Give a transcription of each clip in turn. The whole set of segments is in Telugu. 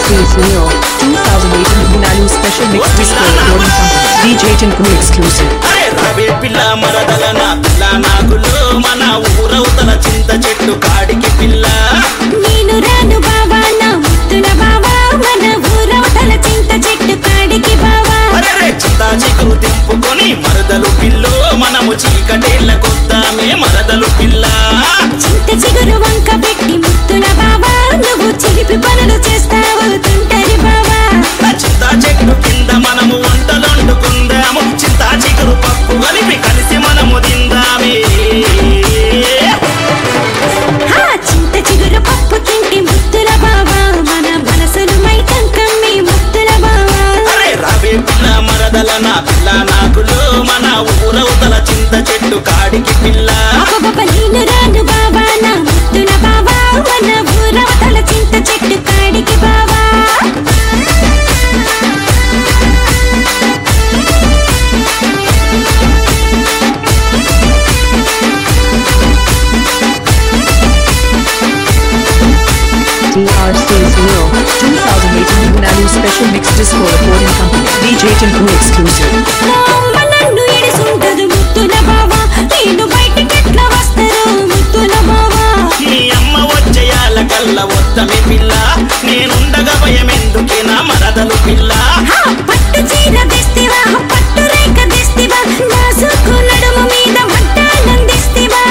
TRC's Neo 2018 Hunalu Special Mix Disco Recording Company DJ Tinku Exclusive అరే రవే పిల్ల మరదల నా పిల్ల నాగులు మన ఊరవుతల చింత చెట్టు కాడికి పిల్ల నేను రాను బావా నా ముత్తుల బావా మన ఊరవతల చింత చెట్టు కాడికి బావా అరే చింత చిగురు తిప్పుకొని మరదలు పిల్లు మనము చీకటేళ్ళ కొద్దామే మరదలు పిల్ల చింత చిగురు వంక పెట్టి ముత్తుల బావా నువ్వు చిలిపి పనులు చేస్తావు తుంటరి బావా ఆ చింత చెట్టు కింద మనము వంటలండుకుందాము చింత చిగురు పప్పు కలిపి కలిసి మనము తిందామే హా చింత చిగురు పప్పు తింటి ముత్తుల బావా మన మనసులు మైకం కమ్మి ముత్తుల బావా అరే రవే పిల్ల మరదల నా పిల్ల నాకులు మన ఊరవుతల చింత చెట్టు కాడికి పిల్ల అబ్బబ్బబ్బ నేను రాను బావా నా ముత్తుల బావా మన ఊరవతల చింత చెట్టు కాడికి బావా TRC's Neo 2018 Hunalu Special Mix Disco Recording Company DJ Tinku Exclusive నా అమ్మ నన్ను ఎడుసుంటది ముత్తుల బావా నేను బయటికెట్లా వస్తారు ముత్తుల బావా నీ అమ్మ వచ్చేయాల కల్ల వద్దమే పిల్ల నేనుండగా భయమెందుకే నా మరదలు పిల్ల హా, పట్టు చీర తెస్తివా పట్టు రేఖ తెస్తివా నా సుక్కు నడుము మీద వడ్డానందిస్తివా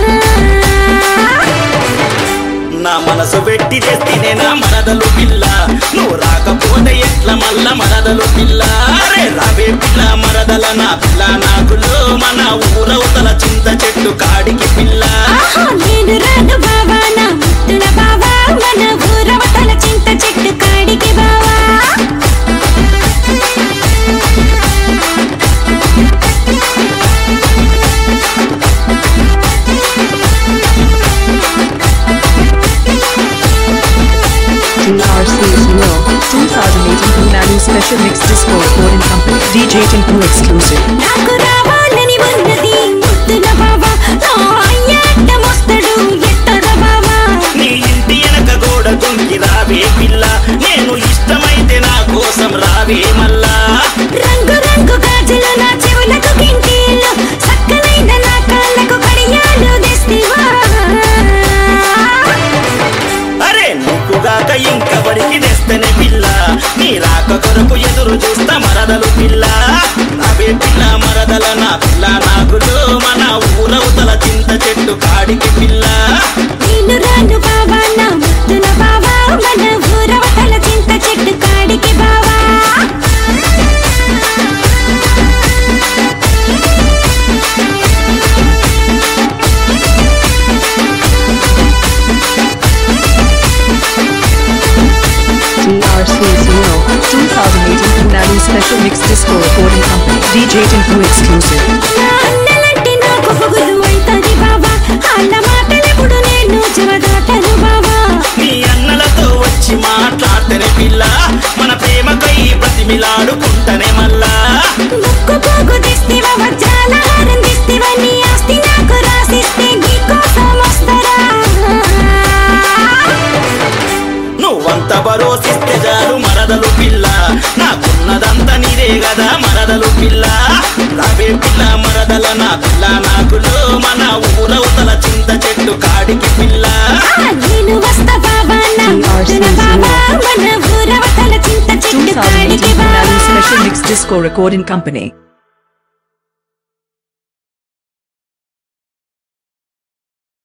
నా మనసు పెట్టి తెస్తేనే నా మరదలు పిల్ల నువ్వు రాకపోతే ఎట్ల మల్ల మరదలు పిల్ల అరే రావే పిల్ల మరదల నా పిల్ల నాకులు మన ఊరవుతల చింత చెట్టు కాడికి పిల్ల ఆహా, నేను రాను బావా నా ముత్తుల బావా మన ఊరవతల చింత చెట్టు కాడికి బావా TRC's Neo 2018 Hunalu Special Mix Disco Recording Company DJ Tinku Exclusive నాకు రావాలని ఉన్నది ముత్తుల బావా నా అయ్యాట మోస్తడు ఎట్టర బావా నీ ఇంటి వెనక గోడ దొంగి రావే పిల్ల నేను ఇష్టమైతే నా కోసం రావే మల్లా రంగు రంగు గాజులు నా చెవులకు కింటీలు చక్కనైన నా కాళ్ళకు కడియాలు తెస్తివా అరే నీకుగాక ఇంకెవరికి తెస్తేనే పిల్ల నీ రాక కొరకు ఎదురు చూస్తా మరదలు పిల్ల అవే పిల్ల మరదల నా పిల్ల నాకులు మన ఊరవుతల చింత చెట్టు కాడికి పిల్ల నేను రాను బావా నా ముత్తుల బావా మన ఊరవతల చింత చెట్టు కాడికి బావా TRC's Neo 2018 Hunalu Special Mix Disco Recording Company DJ Tinku Exclusive నా అన్నలంటే నాకు పొగులు అయితది బావా అన్న మాటలెప్పుడు నేను చెవదాటను బావా నీ అన్నలతో వచ్చి మాట్లాడితేనే పిల్ల మన ప్రేమకై ప్రతిమిలాడుకుంటనే మల్లా ముక్కు పోగు తెస్తివా వజ్రాల హారం తెస్తివా నీ ఆస్తి నాకు రాసిస్తే నీకోసం వస్తారా నువ్వంత భరోసిస్తే చాలు మరదలు పిల్ల నాకున్నదంతా నీదే కదా మరదలు పిల్ల రావే పిల్ల మరదల నా పిల్ల నాకులు మన ఊరవుతల చింత చెట్టు కాడికి పిల్ల ఆ, నేను వస్తా బావా నా ముద్దుల బావా మన ఊరవతల చింత చెట్టు కాడికి 2018 బావా Hunalu Special Mix Disco Recording Company